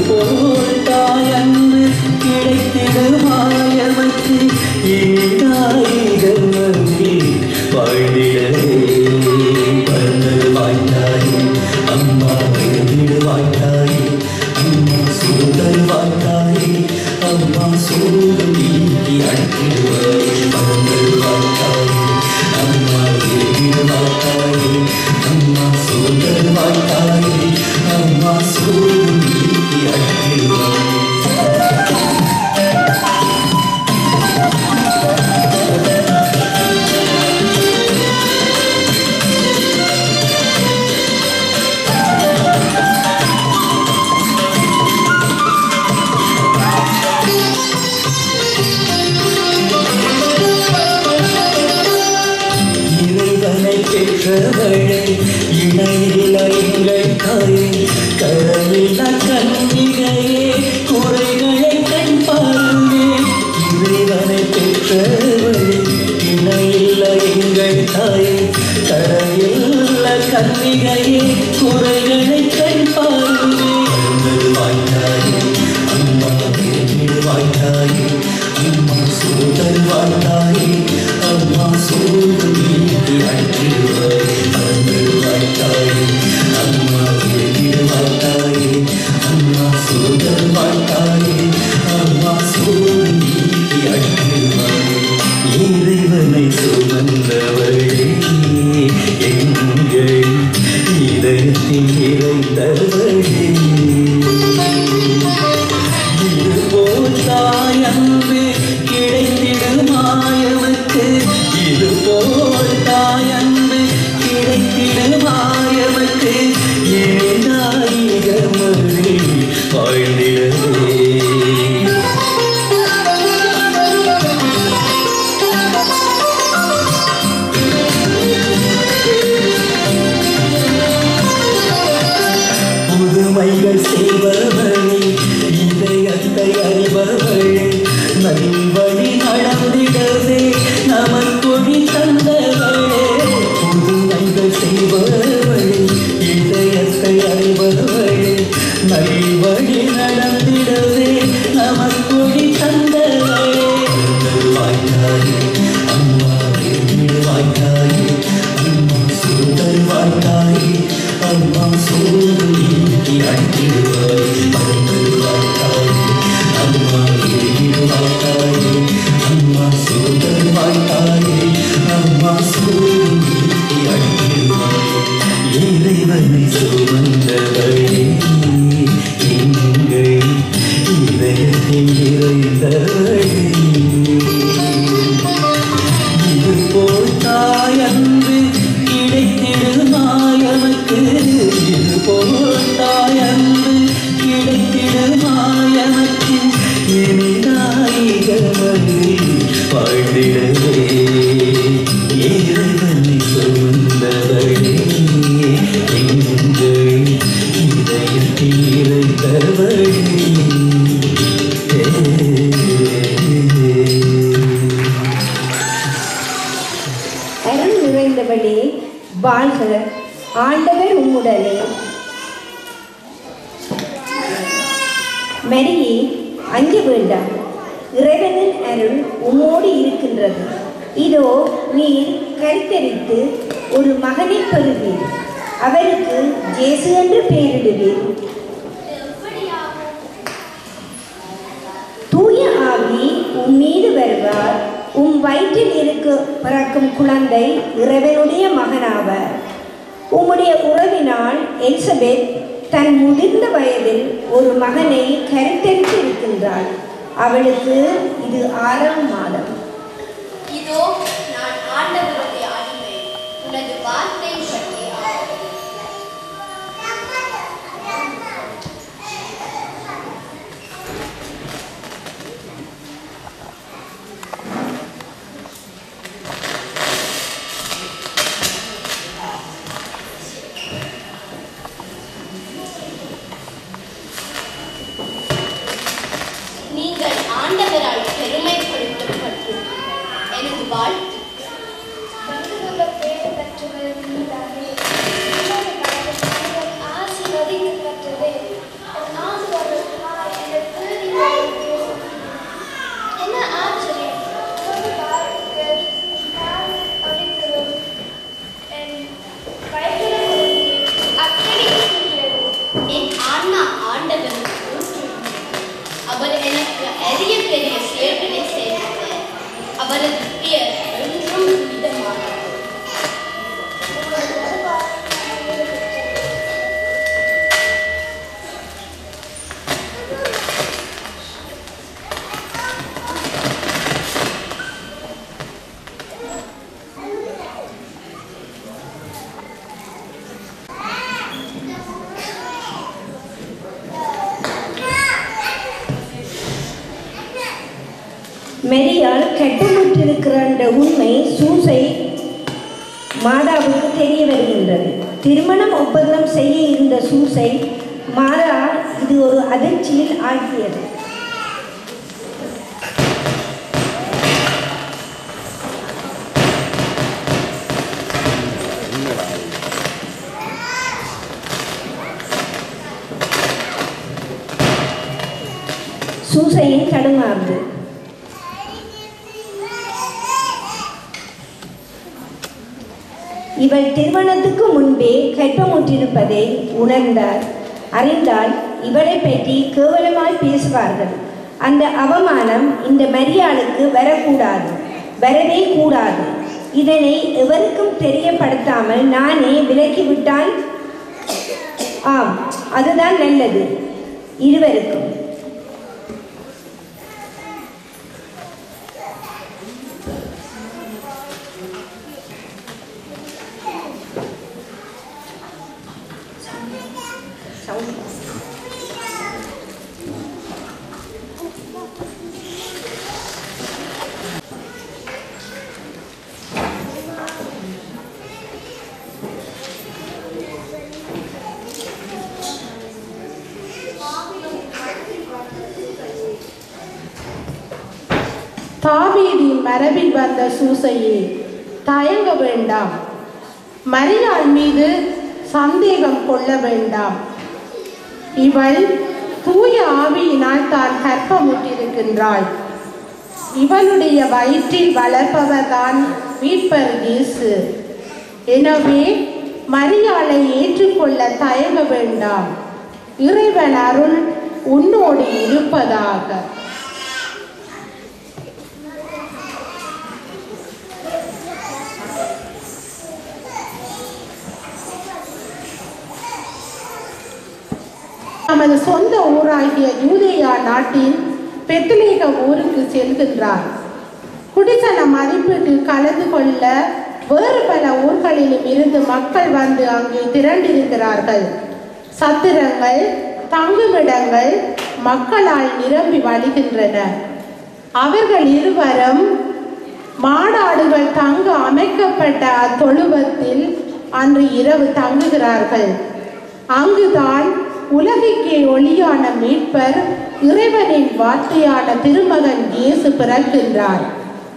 போல் தாயன்பு கிடைத்திடுமாயமக்கு இனிதாயிகள் வந்து வாழ்ந்திடவே வந்தது வாய்த்தாயே அம்மா எழுதிடு வாய்த்தாயே அம்மா சூழல் வாய்த்தாயே அம்மா சூழல் நீக்கி அழைத்திடுவாய் வந்தது வாய்த்தாயே அம்மா எழுதிடு வாய்த்தாயே அம்மா சூழல் வாய்த்தாயே அம்மா சூழல் நீக்கி அழைத்திடுவாய் இறைவனை பெற்றவளே இணையில எங்கள் தாயே கடலில் கண்ணிகையே குறைகளை கண் பாருமே இறைவனை பெற்றவளே இணையில எங்கள் தாயே கடலில் கண்ணிகையே குறைகளை கண் பாருமே வந்தது வாய்த்தாயே அம்மா வீடு வாய்த்தாயே அம்மா சூழல் வாய்த்தாயே அம்மா சூழல் நீக்கி அழைத்திடுவாய் வந்தது வாய்த்தாயே அம்மா வீடு வாய்த்தாயே அம்மா சூழல் வாய்த்தாயே அம்மா சூழல் நீக்கி அழைத்திடுவாய் இறைவனை சுமந்தவளே எங்கள் இதயத்தில் இறைந்தவளே இதுபோல் தாயன்பு கிடைத்திடுமாயவர்க்கு இதுபோல் தாயன்பு கிடைத்திடுமாயவர்க்கு ஏதாயிரமது வாழ்ந்திடவே புதுமைகள் செய்பவளே இதயத்தை அறிபவளே நல்வழி நடந்திடவே நமக்கொழி தந்தவளே புதுமைகள் செய்பவளே இதயத்தை அறிபவளே நல்வழி நடந்திடவே நமக்கொழி தந்தவளே வாய்த்தாயே அம்மா வீடு வாய்த்தாயே அம்மா சூழல் வாய்த்தாயே அம்மா சூழல் நீக்கி அழைத்திடுவாய் பரந்தது வாய்த்தாயே அம்மா வீடு வாய்த்தாயே அம்மா சூழல் வாய்த்தாயே அம்மா சூழல் நீக்கி அழைத்திடுவாய் இறைவனை சுமந்தவளே எங்கள் இதயத்தில் இறைந்தவளே இதுபோல் தாயன்பு கிடைத்திடுமாயமக்கு இதுபோல் தாயன்பு கிடைத்திடுமாயமக்கு இனிதாயிகள் வந்து வாழ்ந்திடவே இறைவனை சுமந்தவளே எங்கள் இதயத்தில் இறைந்தவளே அருள் நிறைந்தவளே வாழ்க ஆண்டவர் உம்முடனே மரியே அஞ்ச வேண்டாம் இறைவனின் அருள் உம்மோடு இருக்கின்றது இதோ நீர் கருத்தரித்து ஒரு மகனை பெறுவீர் அவருக்கு ஜேசு என்று பெயரிடுவீர் தூய ஆவி உம் மீது வருவார் உம் வயிற்றில் இருக்க பிறக்கும் குழந்தை இறைவனுடைய மகனாவர் உம்முடைய உறவினால் எலிசபெத் தன் முதிர்ந்த வயதில் ஒரு மகனை கருத்தரித்து இருக்கின்றாள் அவளுக்கு இது ஆறாம் மாதம் இதோ நான் ஆண்டவருடைய அடிமை உனது வார்த்தை பற்றி ஆகும் நீங்கள் ஆண்டவரால் பெருமைப்படுத்தப்பட்டிருக்கிறீர்கள் எனது வாழ்க்கை என் ஆன்மா ஆண்டவருக்கு அவர் எனக்கு அரிய பெரிய செயல்களை செய்தார் அவரது பெயர் என்றும் புனிதமானது மெரியால் கட்டுமுற்றிருக்கிற என்ற உண்மை சூசை மாதாவுக்கு தெரிய வருகின்றது திருமணம் ஒப்பந்தம் செய்ய இருந்த சூசை மாதா இது ஒரு அதிர்ச்சியில் ஆழ்த்தியது சூசையின் தடுமாறுது இவள் திருமணத்துக்கு முன்பே கற்பமுற்றிருப்பதை உணர்ந்தார் அறிந்தால் இவளை பற்றி கேவலமாய் பேசுவார்கள் அந்த அவமானம் இந்த மரியாளுக்கு வரக்கூடாது வரவே கூடாது இதனை எவருக்கும் தெரியப்படுத்தாமல் நானே விலக்கிவிட்டால் ஆம் அதுதான் நல்லது இருவருக்கும் தாவீதின் மரபில் வந்த சூசையே தயங்க வேண்டாம் மரியாள் மீது சந்தேகம் கொள்ள வேண்டாம் இவள் தூய ஆவியினால் தான் கற்பமுற்றிருக்கின்றாள் இவளுடைய வயிற்றில் வளர்ப்பவர்தான் மீட்பர் இயேசு எனவே மரியாளை ஏற்றுக்கொள்ள தயங்க வேண்டாம் இறைவன் அருள் உன்னோடு இருப்பதாக நமது சொந்த ஊராகிய யூதேயா நாட்டின் பெத்லேக ஊருக்கு செல்கின்றார் குடிசன மதிப்பீட்டில் கலந்து கொள்ள வேறு பல ஊர்களிலும் இருந்து மக்கள் வந்து அங்கே திரண்டிருக்கிறார்கள் சத்திரங்கள் தங்குமிடங்கள் மக்களால் நிரம்பி வழிகின்றன அவர்கள் இருவரும் மாடாடுகள் தங்க அமைக்கப்பட்ட அத்தொழுவத்தில் அன்று இரவு தங்குகிறார்கள் அங்குதான் உலகிற்கே ஒளியான மீட்பர் இறைவனின் வார்த்தையான திருமகன் இயேசு பிறக்கின்றார்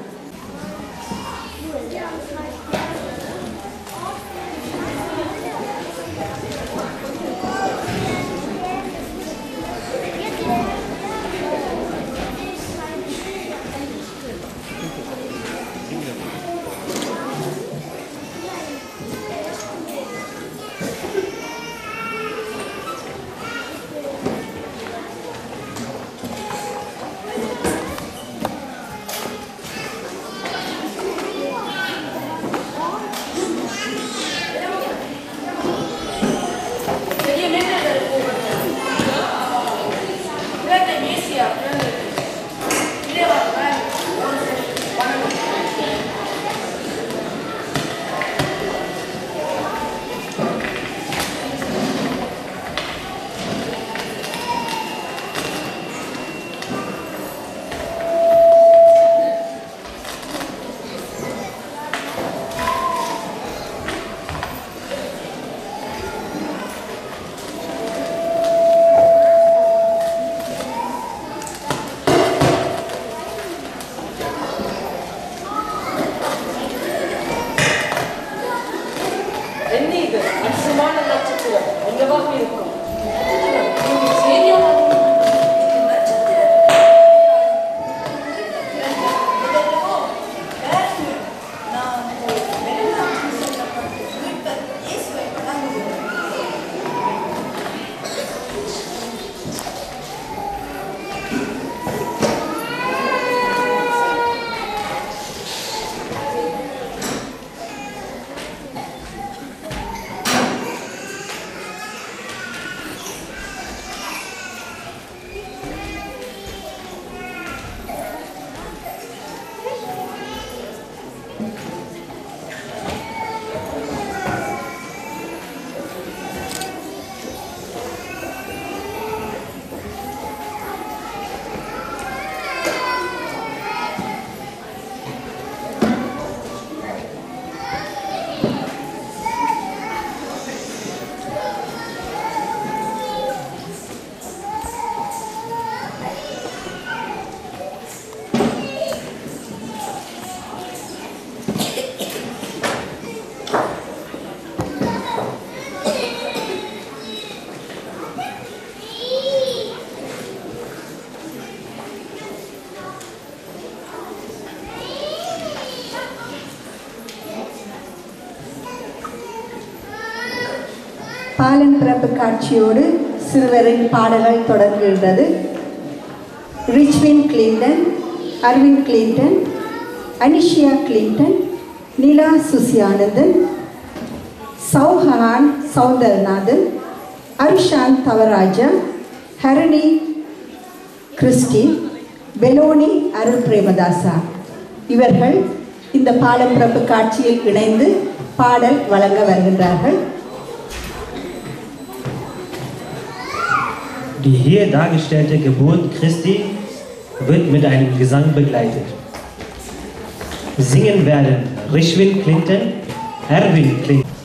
என்ன இது அதிசயமான நட்சத்திரம் என்னவாக இருக்கும் சரியான பாலன் பிறப்பு காட்சியோடு சிறுவரின் பாடல்கள் தொடங்குகின்றது ரிச்வின் கிளின்டன் அரவிந்த் கிளின்டன் அனிஷியா கிளின்டன் நிலா சுசியானந்தன் சௌஹான் சௌந்தரநாதன் அருஷாந்த் தவராஜா ஹரணி கிறிஸ்டி பெலோனி அருள் பிரேமதாசா இவர்கள் இந்த பாலப்பிறப்பு காட்சியில் இணைந்து பாடல் வழங்க வருகின்றார்கள் Die hier dargestellte Geburt Christi wird mit einem Gesang begleitet. Singen werden Rishwin Clinton, Erwin Clinton,